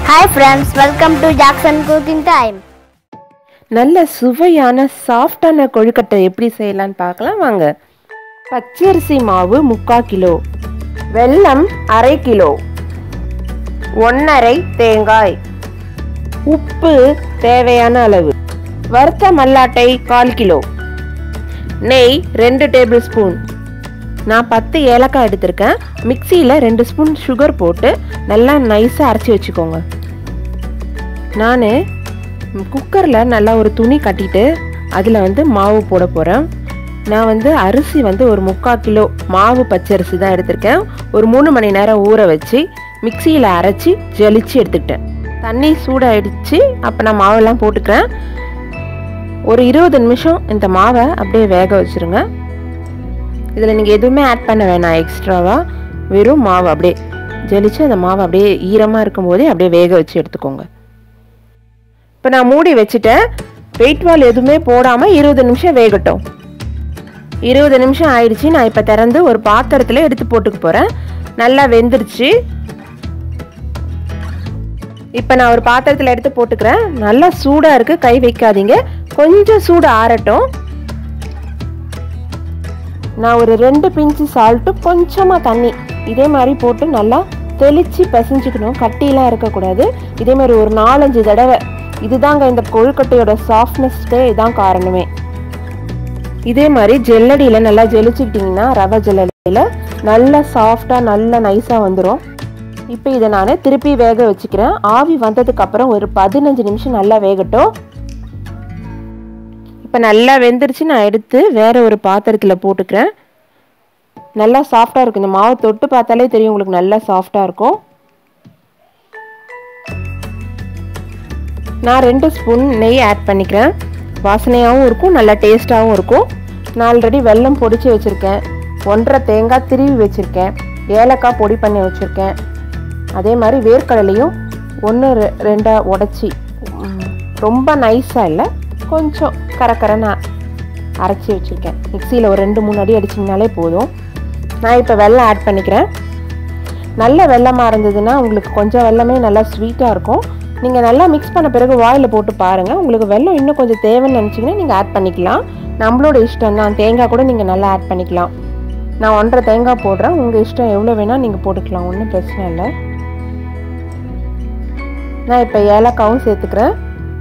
hi friends welcome to Jackson cooking time நல்ல சுவையான சாஃப்டான கொழுக்கட்டை எப்படி செய்யலாம்னு பார்க்கலாம் வாங்க பச்சரிசி மாவு முக்கால் கிலோ வெல்லம் அரை கிலோ ஒன்றரை தேங்காய் உப்பு தேவையான அளவு வறுத்த மல்லாட்டை கால் கிலோ நெய் ரெண்டு டேபிள் ஸ்பூன் நான் பத்து ஏலக்காய் எடுத்திருக்கேன் மிக்சியில் ரெண்டு ஸ்பூன் சுகர் போட்டு நல்லா நைஸாக அரைச்சி வச்சுக்கோங்க நான் குக்கரில் நல்லா ஒரு துணி கட்டிட்டு அதில் வந்து மாவு போட போகிறேன் நான் வந்து அரிசி வந்து ஒரு முக்கால் கிலோ மாவு பச்சரிசி தான் எடுத்திருக்கேன் ஒரு மூணு மணி நேரம் ஊற வச்சு மிக்சியில் அரைச்சி ஜலிச்சு எடுத்துக்கிட்டேன் தண்ணி சூடாயிடுச்சு அப்போ நான் மாவெல்லாம் போட்டுக்கிறேன் ஒரு இருபது நிமிஷம் இந்த மாவை அப்படியே வேக வச்சுருங்க இதில் நீங்கள் எதுவுமே ஆட் பண்ண வேணாம் எக்ஸ்ட்ராவாக வெறும் மாவு அப்படியே ஜலிச்சு அந்த மாவு அப்படியே ஈரமாக இருக்கும்போதே அப்படியே வேக வச்சு எடுத்துக்கோங்க இப்போ நான் மூடி வச்சுட்டேன் வெயிட் வால் எதுவுமே போடாமல் இருபது நிமிஷம் வேகட்டும் இருபது நிமிஷம் ஆயிடுச்சு நான் இப்போ திறந்து ஒரு பாத்திரத்தில் எடுத்து போட்டுக்க போகிறேன் நல்லா வெந்துருச்சு இப்போ நான் ஒரு பாத்திரத்தில் எடுத்து போட்டுக்கிறேன் நல்லா சூடாக இருக்குது கை வைக்காதீங்க கொஞ்சம் சூடு ஆறட்டும் நான் ஒரு ரெண்டு பிஞ்சு சால்ட்டு கொஞ்சமாக தண்ணி இதே மாதிரி போட்டு நல்லா தெளித்து பிசைஞ்சுக்கணும் கட்டிலாம் இருக்கக்கூடாது இதே மாதிரி ஒரு நாலஞ்சு தடவை இதுதாங்க இந்த கொழுக்கட்டையோட சாஃப்ட்னஸ்க்கே இதான் காரணமே இதே மாதிரி ஜெல்லடியில் நல்லா ஜெலிச்சுக்கிட்டிங்கன்னா ரவை ஜெல்லடியில் நல்லா சாஃப்டாக நல்லா நைஸாக வந்துடும் இப்போ இதை நான் திருப்பி வேக வச்சுக்கிறேன் ஆவி வந்ததுக்கப்புறம் ஒரு பதினஞ்சு நிமிஷம் நல்லா வேகட்டும் இப்போ நல்லா வெந்துருச்சு நான் எடுத்து வேற ஒரு பாத்திரத்தில் போட்டுக்கிறேன் நல்லா சாஃப்டாக இருக்கும் இந்த மாவு தொட்டு பார்த்தாலே தெரியும் உங்களுக்கு நல்லா சாஃப்டாக இருக்கும் நான் ரெண்டு ஸ்பூன் நெய் ஆட் பண்ணிக்கிறேன் வாசனையாகவும் இருக்கும் நல்லா டேஸ்ட்டாகவும் இருக்கும் நான் ஆல்ரெடி வெல்லம் பொடிச்சு வச்சுருக்கேன் ஒன்றரை தேங்காய் திருவி வச்சுருக்கேன் ஏலக்காய் பொடி பண்ணி வச்சுருக்கேன் அதே மாதிரி வேர்க்கடலையும் ஒன்று ரெண்டாக உடச்சி ரொம்ப நைஸாக இல்லை கொஞ்சம் கரக்கரன்னு அரைச்சி வச்சுருக்கேன் மிக்சியில் ஒரு ரெண்டு மூணு அடி அடிச்சிங்கனாலே போதும் நான் இப்போ வெல்லம் ஆட் பண்ணிக்கிறேன் நல்ல வெள்ளமாக இருந்ததுன்னா உங்களுக்கு கொஞ்சம் வெள்ளமே நல்லா ஸ்வீட்டாக இருக்கும் நீங்கள் நல்லா மிக்ஸ் பண்ண பிறகு வாயில் போட்டு பாருங்கள் உங்களுக்கு வெல்லம் இன்னும் கொஞ்சம் தேவைன்னு நினச்சிங்கன்னா நீங்கள் ஆட் பண்ணிக்கலாம் நம்மளோட இஷ்டம் தான் தேங்காய் கூட நீங்கள் நல்லா ஆட் பண்ணிக்கலாம் நான் ஒன்றரை தேங்காய் போடுறேன் உங்கள் இஷ்டம் எவ்வளோ வேணால் நீங்கள் போட்டுக்கலாம் ஒன்றும் பிரச்சனை இல்லை நான் இப்போ ஏலக்காவும் சேர்த்துக்கிறேன்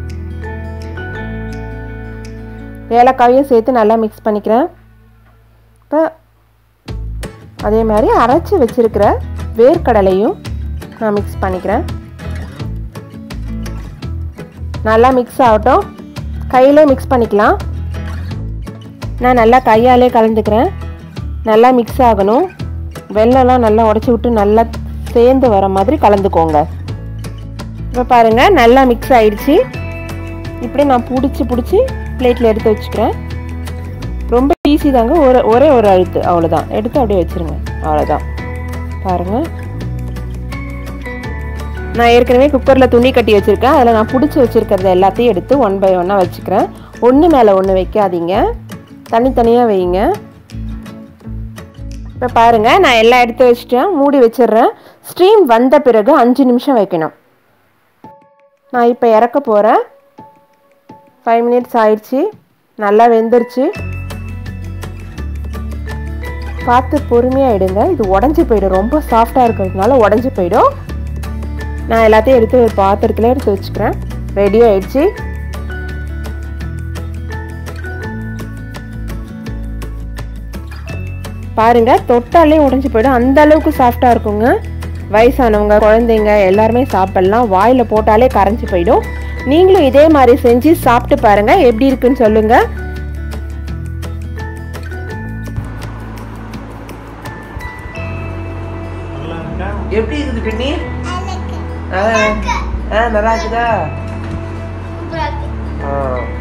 ஏலக்காயும் சேர்த்து நல்லா மிக்ஸ் பண்ணிக்கிறேன் இப்போ அதே மாதிரி அரைச்சி வச்சிருக்கிற வேர்க்கடலையும் நான் மிக்ஸ் பண்ணிக்கிறேன் நல்லா மிக்ஸ் ஆகட்டும் கையிலே மிக்ஸ் பண்ணிக்கலாம் நான் நல்லா கையாலே கலந்துக்கிறேன் நல்லா மிக்ஸ் ஆகணும் வெள்ளம்லாம் நல்லா உடச்சி விட்டு நல்லா சேர்ந்து வர மாதிரி கலந்துக்கோங்க இப்போ பாருங்கள் நல்லா மிக்ஸ் ஆயிடுச்சு இப்படி நான் பிடிச்சி பிடிச்சி பிளேட்டில் எடுத்து வச்சுக்கிறேன் ரொம்ப ஈஸி தாங்க ஒரு ஒரே ஒரு அழுத்து அவ்வளோதான் எடுத்து அப்படியே வச்சுருங்க அவ்வளோதான் பாருங்கள் நான் ஏற்கனவே குக்கரில் துணி கட்டி வச்சுருக்கேன் அதில் நான் பிடிச்சி வச்சுருக்கிறத எல்லாத்தையும் எடுத்து ஒன் பை ஒன்னாக வச்சுக்கிறேன் ஒன்று மேலே ஒன்று வைக்காதீங்க தனித்தனியாக வைங்க இப்போ பாருங்கள் நான் எல்லாம் எடுத்து வச்சுட்டேன் மூடி வச்சிடுறேன் ஸ்டீம் வந்த பிறகு அஞ்சு நிமிஷம் வைக்கணும் நான் இப்போ இறக்க போகிறேன் ஃபைவ் மினிட்ஸ் ஆயிடுச்சு நல்லா வெந்துருச்சு பார்த்து பொறுமையாக எடுங்க இது உடஞ்சி போயிடும் ரொம்ப சாஃப்டாக இருக்கிறதுனால உடஞ்சி போயிடும் நான் எல்லாத்தையும் எடுத்து ஒரு பாத்திரத்தில் எடுத்து வச்சுக்கிறேன் ரெடி ஆயிடுச்சு பாருங்க தொட்டாலே உடஞ்சி போயிடும் அந்த அளவுக்கு சாஃப்டாக இருக்குங்க வயசானவங்க குழந்தைங்க எல்லாருமே சாப்பிடலாம் வாயில் போட்டாலே கரைஞ்சி போயிடும் நீங்களும் இதே மாதிரி செஞ்சு சாப்பிட்டு பாருங்க எப்படி இருக்குன்னு சொல்லுங்க எப்படி இருக்குது பின்னி ஆ, ஆ நல்லா இருக்குதா ஆ